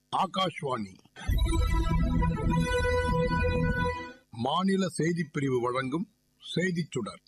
ஆகாஷ்வாணி மாநில செய்திப் பிரிவு வழங்கும் செய்திச் சுடர்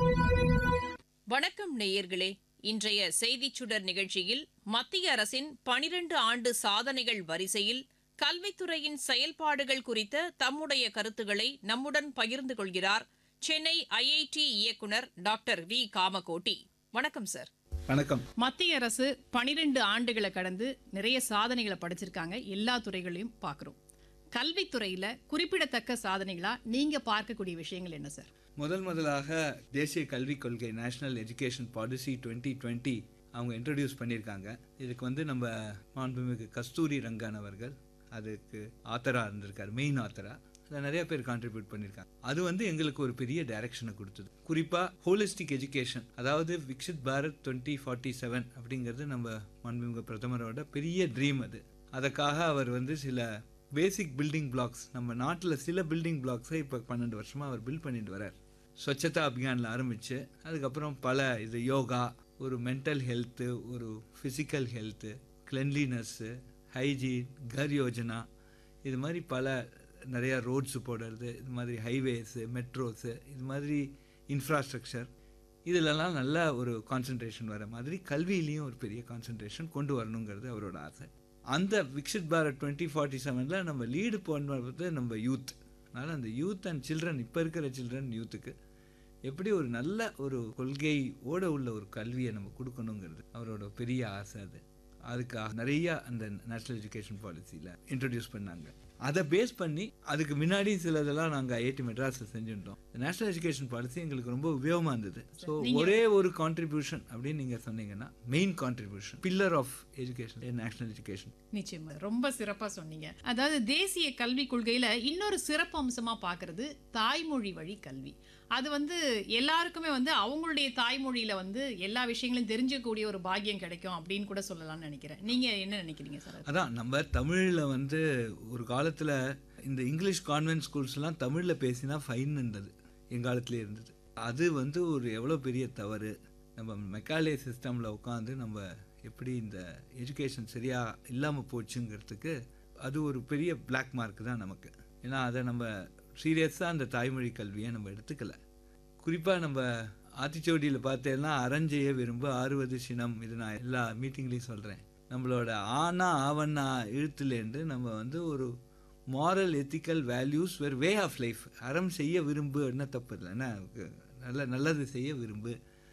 வணக்கம் நேயர்களே இன்றைய செய்திச் சுடர் நிகழ்ச்சியில் மத்திய அரசின் பனிரண்டு ஆண்டு சாதனைகள் வரிசையில் கல்வித்துறையின் செயல்பாடுகள் குறித்த தம்முடைய கருத்துக்களை நம்முடன் பகிர்ந்து கொள்கிறார் சென்னை ஐஐடி இயக்குனர் டாக்டர் வி காமகோட்டி வணக்கம் சார் வணக்கம் மத்திய அரசு பனிரெண்டு ஆண்டுகளை கடந்து நிறைய சாதனைகளை படைச்சிருக்காங்க எல்லா துறைகளையும் பார்க்குறோம் கல்வித்துறையில குறிப்பிடத்தக்க சாதனைகளா நீங்க பார்க்கக்கூடிய விஷயங்கள் என்ன சார் முதல் முதலாக தேசிய கல்விக் கொள்கை national education policy twenty twenty அவங்க இன்ட்ரடியூஸ் பண்ணியிருக்காங்க இதுக்கு வந்து நம்ம மாண்புமிகு கஸ்தூரி ரங்கன் அவர்கள் அதுக்கு ஆத்தராக இருந்திருக்காரு மெயின் ஆத்தராக அதில் நிறைய பேர் கான்ட்ரிபியூட் பண்ணியிருக்காங்க அது வந்து எங்களுக்கு ஒரு பெரிய டைரக்ஷனை கொடுத்தது குறிப்பாக ஹோலிஸ்டிக் எஜுகேஷன் அதாவது Viksit Bharat twenty forty seven அப்படிங்கிறது நம்ம மாண்புமிகு பிரதமரோட பெரிய ட்ரீம் அது அதுக்காக அவர் வந்து சில பேசிக் பில்டிங் பிளாக்ஸ் நம்ம நாட்டில் சில பில்டிங் பிளாக்ஸை இப்போ பன்னெண்டு வருஷமாக அவர் பில்ட் பண்ணிட்டு வரார் ஸ்வச்சதா அபியானில் ஆரம்பித்து அதுக்கப்புறம் பல இது யோகா ஒரு மென்டல் ஹெல்த்து ஒரு physical health cleanliness hygiene Ghar Yojana இது மாதிரி பல நிறையா ரோட்ஸு போடுறது இது மாதிரி ஹைவேஸு மெட்ரோஸு இது மாதிரி இன்ஃப்ராஸ்ட்ரக்சர் இதிலெல்லாம் நல்ல ஒரு கான்சன்ட்ரேஷன் வர மாதிரி கல்வியிலையும் ஒரு பெரிய கான்சன்ட்ரேஷன் கொண்டு வரணுங்கிறது அவரோட ஆசை அந்த விக்ஷித் பாரத் டுவெண்ட்டி ஃபார்ட்டி செவனில் நம்ம லீடு போனது நம்ம யூத் அதனால் அந்த யூத் அண்ட் சில்ட்ரன் இப்போ இருக்கிற சில்ட்ரன் யூத்துக்கு எப்படி ஒரு நல்ல ஒரு கொள்கை ஓட உள்ள ஒரு கல்வியை நம்ம கொடுக்கணுங்கிறது அவரோட பெரிய ஆசை அது அதுக்காக நிறைய அந்த நேஷ்னல் எஜுகேஷன் பாலிசியில் இன்ட்ரடியூஸ் பண்ணாங்க அதை பேஸ் பண்ணி அதுக்கு முன்னாடி சிலதெல்லாம் நாங்கள் ஐஐடி மெட்ராஸில் செஞ்சுட்டோம் நேஷனல் எஜுகேஷன் பாலிசி எங்களுக்கு ரொம்ப உபயோகமாக இருந்தது ஸோ ஒரே ஒரு கான்ட்ரிபியூஷன் அப்படின்னு நீங்கள் சொன்னீங்கன்னா main contribution pillar of education national education நிச்சயமா ரொம்ப சிறப்பா சொன்னீங்க அதாவது தேசிய கல்விக் கொள்கையில இன்னொரு சிறப்பு அம்சமா பார்க்கிறது தாய்மொழி வழி கல்வி அது வந்து எல்லாருக்குமே வந்து அவங்களுடைய தாய்மொழியில வந்து எல்லா விஷயங்களையும் தெரிஞ்சக்கூடிய ஒரு பாக்கியம் கிடைக்கும் அப்படின்னு கூட சொல்லலாம்னு நினைக்கிறேன் நீங்க என்ன நினைக்கிறீங்க சார் அது? அதான் நம்ம தமிழில் வந்து ஒரு காலத்தில் இந்த இங்கிலீஷ் கான்வென்ட் ஸ்கூல்ஸ்லாம் தமிழில் பேசினா ஃபைன் இருந்தது எங்காலத்திலே இருந்தது அது வந்து ஒரு எவ்வளோ பெரிய தவறு நம்ம மெக்காலே சிஸ்டமில் உட்காந்து நம்ம எப்படி இந்த எஜுகேஷன் சரியாக இல்லாமல் போச்சுங்கிறதுக்கு அது ஒரு பெரிய பிளாக் மார்க் தான் நமக்கு ஏன்னா அதை நம்ம சீரியஸாக அந்த தாய்மொழி கல்வியை நம்ம எடுத்துக்கல குறிப்பாக நம்ம ஆத்திச்சோடியில் பார்த்தேன்னா அரஞ்செய்ய விரும்ப ஆறுவது சினம் இது நான் எல்லா மீட்டிங்லேயும் சொல்கிறேன் நம்மளோட ஆனா ஆவண்ணா எழுத்துலேருந்து நம்ம வந்து ஒரு மாரல் எத்திக்கல் வேல்யூஸ் வேறு வே ஆஃப் லைஃப் அறம் செய்ய விரும்பு என்ன தப்பு இல்லை என்ன நல்ல நல்லது செய்ய விரும்பு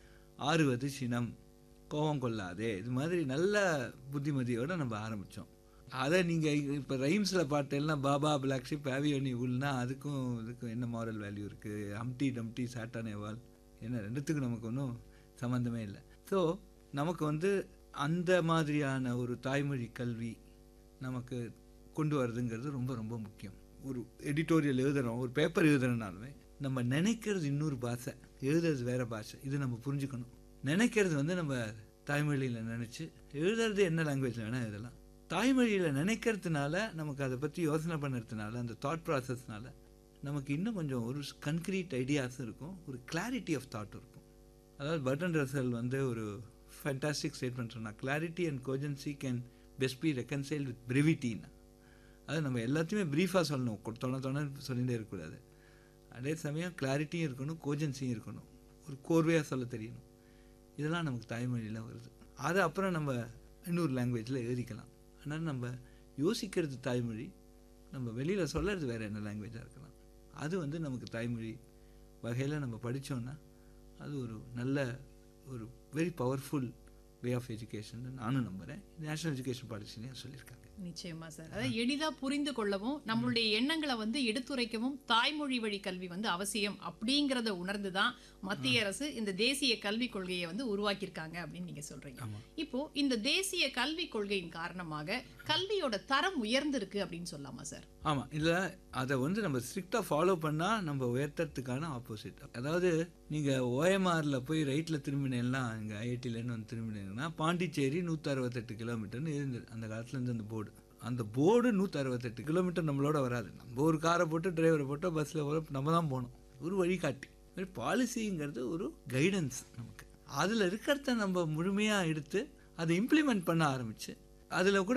ஆறுவது சினம் கோபம் கொள்ளாதே இது மாதிரி நல்ல புத்திமதியோடு நம்ம ஆரம்பித்தோம் அதை நீங்கள் இப்போ ரைம்ஸில் பார்த்தேன்னா பாபா பிளாக் ஷிப் ஆவியோனி உள்னா அதுக்கும் இதுக்கும் என்ன மாரல் வேல்யூ இருக்குது ஹம்டி டம்டி சாட்டானேவால் என்ன ரெண்டுத்துக்கும் நமக்கு ஒன்றும் சம்மந்தமே இல்லை ஸோ நமக்கு வந்து அந்த மாதிரியான ஒரு தாய்மொழி கல்வி நமக்கு கொண்டு வரதுங்கிறது ரொம்ப ரொம்ப முக்கியம் ஒரு எடிட்டோரியல் எழுதுகிறோம் ஒரு பேப்பர் எழுதுறதுனாலுமே நம்ம நினைக்கிறது இன்னொரு பாஷை எழுதுறது வேற பாஷை இது நம்ம புரிஞ்சுக்கணும் நினைக்கிறது வந்து நம்ம தாய்மொழியில் நினச்சி எழுதுறது என்ன லாங்குவேஜில் வேணால் எழுதலாம் தாய்மொழியில் நினைக்கிறதுனால நமக்கு அதை பற்றி யோசனை பண்ணுறதுனால அந்த தாட் ப்ராசஸ்னால நமக்கு இன்னும் கொஞ்சம் ஒரு கன்க்ரீட் ஐடியாஸும் இருக்கும் ஒரு கிளாரிட்டி ஆஃப் தாட்டும் இருக்கும் அதாவது பட்டன் ரசல் வந்து ஒரு ஃபேண்டாஸ்டிக் ஸ்டேட்மெண்ட் சொன்னால் clarity and cogency can best be reconcile with பிரிவிட்டின்னு அது நம்ம எல்லாத்தையுமே ப்ரீஃபாக சொல்லணும் கொ- தொண தொண சொல்லிகிட்டே இருக்கக்கூடாது அதே சமயம் கிளாரிட்டியும் இருக்கணும் கோஜன்சியும் இருக்கணும் ஒரு கோர்வையாக சொல்ல தெரியணும் இதெல்லாம் நமக்கு தாய்மொழியில் வருது அதை அப்புறம் நம்ம இன்னொரு லாங்குவேஜில் எழுதிக்கலாம் ஆனால் நம்ம யோசிக்கிறது தாய்மொழி நம்ம வெளியில் சொல்கிறது வேறு என்ன லாங்குவேஜாக இருக்கலாம் அது வந்து நமக்கு தாய்மொழி வகையில் நம்ம படித்தோன்னா அது ஒரு நல்ல ஒரு very powerful way of education நானும் நம்புகிறேன் நேஷனல் எஜுகேஷன் பாலிசிலையும் சொல்லியிருக்காங்க நிச்சயமா சார் அதாவது எளிதா புரிந்து கொள்ளவும் நம்மளுடைய எண்ணங்களை வந்து எடுத்துரைக்கவும் தாய்மொழி வழி கல்வி வந்து அவசியம் அப்படிங்கறத உணர்ந்து தான் மத்திய அரசு இந்த தேசிய கல்விக் கொள்கையை வந்து உருவாக்கியிருக்காங்க அப்படின்னு நீங்க சொல்றீங்க இப்போ இந்த தேசிய கல்விக் கொள்கையின் காரணமாக கல்வியோட தரம் உயர்ந்திருக்கு அப்படின்னு சொல்லலாமா சார் ஆமாம் இதில் அதை வந்து நம்ம ஸ்ட்ரிக்டாக ஃபாலோ பண்ணால் நம்ம உயர்த்தறதுக்கான ஆப்போசிட் அதாவது நீங்கள் ஓஎம்ஆரில் போய் ரைட்டில் திரும்பினேன்னா இங்கே ஐஐடியிலேருந்து வந்து திரும்பினீங்கன்னா பாண்டிச்சேரி நூற்றி அறுபத்தெட்டு கிலோமீட்டர்னு இருந்தது அந்த காலத்துல இருந்து அந்த போர்டு அந்த போர்டு நூற்றி அறுபத்தெட்டு கிலோமீட்டர் நம்மளோட வராது நம்ம ஒரு காரை போட்டு டிரைவரை போட்டு பஸ்ஸில் போகிற நம்ம தான் போகணும் ஒரு வழிகாட்டி ஒரு பாலிசிங்கிறது ஒரு கைடன்ஸ் நமக்கு அதில் இருக்கிறத நம்ம முழுமையாக எடுத்து அதை இம்ப்ளிமெண்ட் பண்ண ஆரம்பித்து அதில் கூட